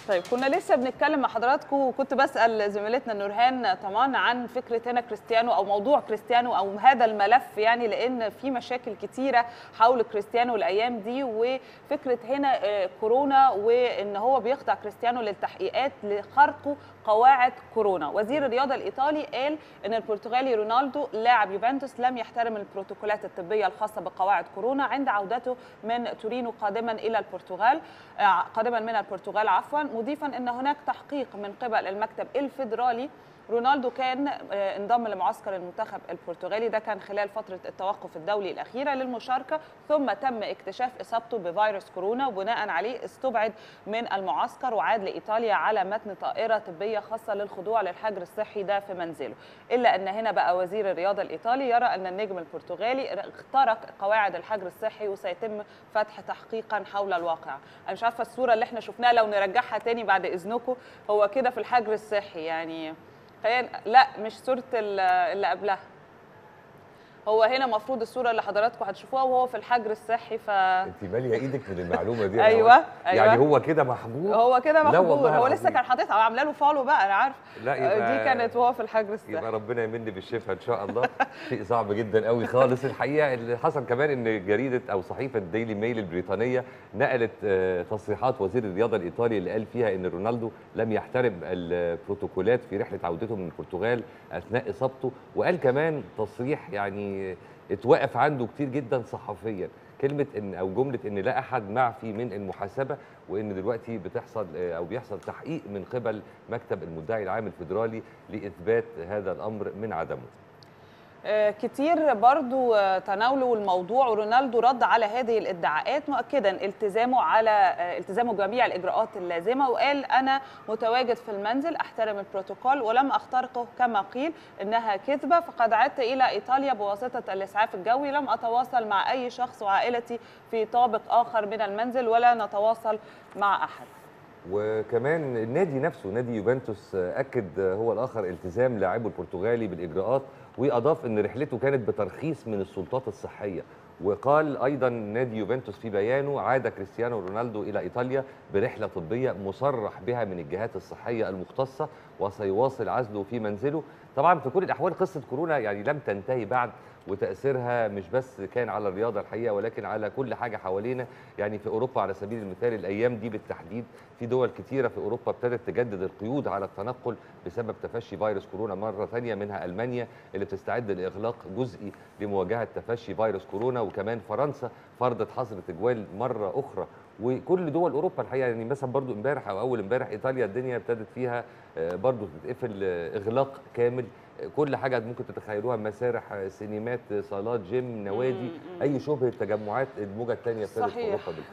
طيب كنا لسه بنتكلم مع حضراتكم وكنت بسال زميلتنا نورهان طمان عن فكره هنا كريستيانو او موضوع كريستيانو او هذا الملف يعني لان في مشاكل كتيره حول كريستيانو الايام دي وفكره هنا آه، كورونا وان هو بيخضع كريستيانو للتحقيقات لخرقه قواعد كورونا وزير الرياضه الايطالي قال ان البرتغالي رونالدو لاعب يوفنتوس لم يحترم البروتوكولات الطبيه الخاصه بقواعد كورونا عند عودته من تورينو قادما الى البرتغال آه، قادما من البرتغال عفوا مضيفا ان هناك تحقيق من قبل المكتب الفيدرالي رونالدو كان آه، انضم لمعسكر المنتخب البرتغالي ده كان خلال فترة التوقف الدولي الأخيرة للمشاركة ثم تم اكتشاف إصابته بفيروس كورونا وبناء عليه استبعد من المعسكر وعاد لإيطاليا على متن طائرة طبية خاصة للخضوع للحجر الصحي ده في منزله إلا أن هنا بقى وزير الرياضة الإيطالي يرى أن النجم البرتغالي اخترق قواعد الحجر الصحي وسيتم فتح تحقيقا حول الواقع أنا مش عارفة الصورة اللي احنا شفناها لو نرجعها تاني بعد إذنكم هو كده في الحجر الصحي يعني خلينا لا مش صورة ال- اللي قبلها هو هنا المفروض الصورة اللي حضراتكم هتشوفوها وهو في الحجر الصحي ف انت ماليه ايدك من المعلومه دي يا ايوه نوال. ايوه يعني هو كده محجور هو كده لا محجور والله هو العظيم. لسه كان حاططها عامله له فولو بقى انا عارف لا يبقى دي كانت وهو في الحجر الصحي يبقى ربنا يمن بالشفاء ان شاء الله شيء صعب جدا قوي خالص الحقيقه اللي حصل كمان ان جريده او صحيفه ديلي ميل البريطانيه نقلت آه، تصريحات وزير الرياضه الايطالي اللي قال فيها ان رونالدو لم يحترم البروتوكولات في رحله عودته من البرتغال اثناء اصابته وقال كمان تصريح يعني اتوقف عنده كتير جدا صحفيا كلمه ان او جمله ان لا احد معفي من المحاسبه وان دلوقتي بتحصل آه، او بيحصل تحقيق من قبل مكتب المدعي العام الفيدرالي لاثبات هذا الامر من عدمه آه، كتير برضو آه، تناولوا الموضوع ورونالدو رد على هذه الادعاءات مؤكدا التزامه على آه، التزامه بجميع الاجراءات اللازمه وقال انا متواجد في المنزل احترم البروتوكول ولم اخترقه كما قيل انها كذبه فقد عدت الى ايطاليا بواسطه الاسعاف الجوي لم اتواصل مع اي شخص وعائلتي في طابق اخر من المنزل ولا نتواصل مع احد وكمان النادي نفسه نادي يوفنتوس اكد هو الاخر التزام لاعبه البرتغالي بالاجراءات واضاف ان رحلته كانت بترخيص من السلطات الصحيه وقال ايضا نادي يوفنتوس في بيانه عاد كريستيانو رونالدو الى ايطاليا برحله طبيه مصرح بها من الجهات الصحيه المختصه وسيواصل عزله في منزله طبعا في كل الاحوال قصه كورونا يعني لم تنتهي بعد وتاثيرها مش بس كان على الرياضه الحقيقه ولكن على كل حاجه حوالينا يعني في اوروبا على سبيل المثال الايام دي بالتحديد في دول كتيره في اوروبا ابتدت تجدد القيود على التنقل بسبب تفشي فيروس كورونا مره ثانيه منها المانيا اللي بتستعد لاغلاق جزئي لمواجهه تفشي فيروس كورونا وكمان فرنسا فرضت حظر تجوال مره اخرى وكل دول اوروبا الحقيقه يعني مثلا برضو امبارح او اول امبارح ايطاليا الدنيا ابتدت فيها آه، برضو تتقفل آه، اغلاق كامل آه، كل حاجه ممكن تتخيلوها مسارح آه، سينمات آه، صالات جيم نوادي مم، مم. اي شبه تجمعات الموجه الثانيه ابتدت في صحيح. اوروبا بالفعل